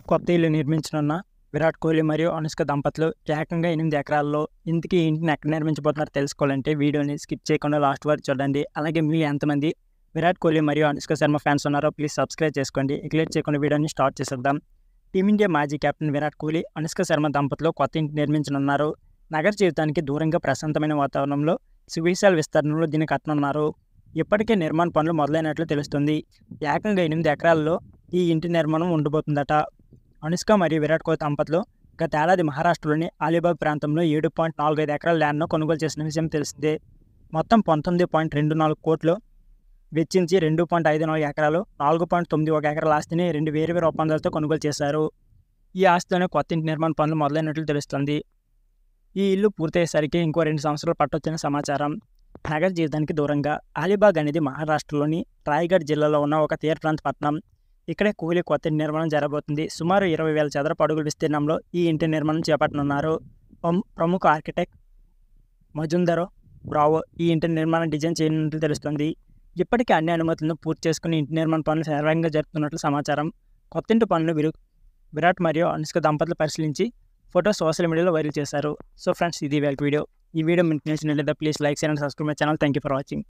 కొత్త ఇల్లు నిర్మించనున్న విరాట్ కోహ్లీ మరియు అనుష్క దంపతులు ఏకంగా ఎనిమిది ఎకరాల్లో ఇంటికి ఇంటిని ఎక్కడ నిర్మించబోతున్నారో తెలుసుకోవాలంటే వీడియోని స్కిప్ చేయకుండా లాస్ట్ వరకు చూడండి అలాగే మీరు ఎంతమంది విరాట్ కోహ్లీ మరియు అనుష్క శర్మ ఫ్యాన్స్ ఉన్నారో ప్లీజ్ సబ్స్క్రైబ్ చేసుకోండి ఎక్లేట్ చేయకుండా వీడియోని స్టార్ట్ చేసేద్దాం టీమిండియా మాజీ కెప్టెన్ విరాట్ కోహ్లీ అనుష్క శర్మ దంపతులు కొత్త ఇంటి నిర్మించనున్నారు నగర జీవితానికి దూరంగా ప్రశాంతమైన వాతావరణంలో సువిశాల విస్తరణలో దీన్ని కట్టనున్నారు ఇప్పటికే నిర్మాణ పనులు మొదలైనట్లు తెలుస్తుంది ఏకంగా ఎనిమిది ఎకరాల్లో ఈ ఇంటి నిర్మాణం ఉండబోతుందట అనుష్క మరియు విరాట్ కోహ్లీ దంపతులు గత ఏడాది మహారాష్ట్రలోని అలీబాగ్ ప్రాంతంలో ఏడు పాయింట్ నాలుగు ఐదు ఎకరాల ల్యాండ్ను కొనుగోలు చేసిన విషయం తెలిసిందే మొత్తం పంతొమ్మిది పాయింట్ రెండు నాలుగు కోట్లు వెచ్చించి రెండు పాయింట్ ఐదు నాలుగు ఎకరాలు నాలుగు పాయింట్ తొమ్మిది ఒక ఎకరాల ఆస్తిని రెండు వేరు వేరు ఒప్పందాలతో కొనుగోలు చేశారు ఈ ఆస్తిలోనే కొత్త ఇంటి నిర్మాణ పనులు మొదలైనట్లు తెలుస్తుంది ఈ ఇల్లు పూర్తయ్యేసరికి ఇంకో రెండు సంవత్సరాలు పట్టొచ్చిన సమాచారం నగర జీవితానికి దూరంగా అలీబాగ్ అనేది మహారాష్ట్రలోని రాయ్గఢ్ జిల్లాలో ఉన్న ఒక తీర ప్రాంత పట్టణం ఇక్కడే కోహ్లీ కొత్త ఇంటి నిర్మాణం జరగబోతుంది సుమారు ఇరవై వేల చదరపు అడుగుల విస్తీర్ణంలో ఈ ఇంటి నిర్మాణం చేపట్టనున్నారు ప్రము- ప్రముఖ ఆర్కిటెక్ట్ మజుందరో బ్రావో ఈ ఇంటి నిర్మాణం డిజైన్ చేయనున్నట్లు తెలుస్తుంది ఇప్పటికే అన్ని అనుమతులను పూర్తి చేసుకుని ఇంటి నిర్మాణ పనులు సర్వంగా జరుపుతున్నట్లు సమాచారం కొత్త ఇంటి పనులు విరు విరాట్ మరియు అనుష్క దంపతులు పరిశీలించి ఫోటో సోషల్ మీడియాలో వైరల్ చేశారు సో ఫ్రెండ్స్ ఇది వీళ్ళకి వీడియో ఈ వీడియో మీకు నచ్చినట్లయితే ప్లీజ్ లైక్ చేయండి subscribe my channel thank you for watching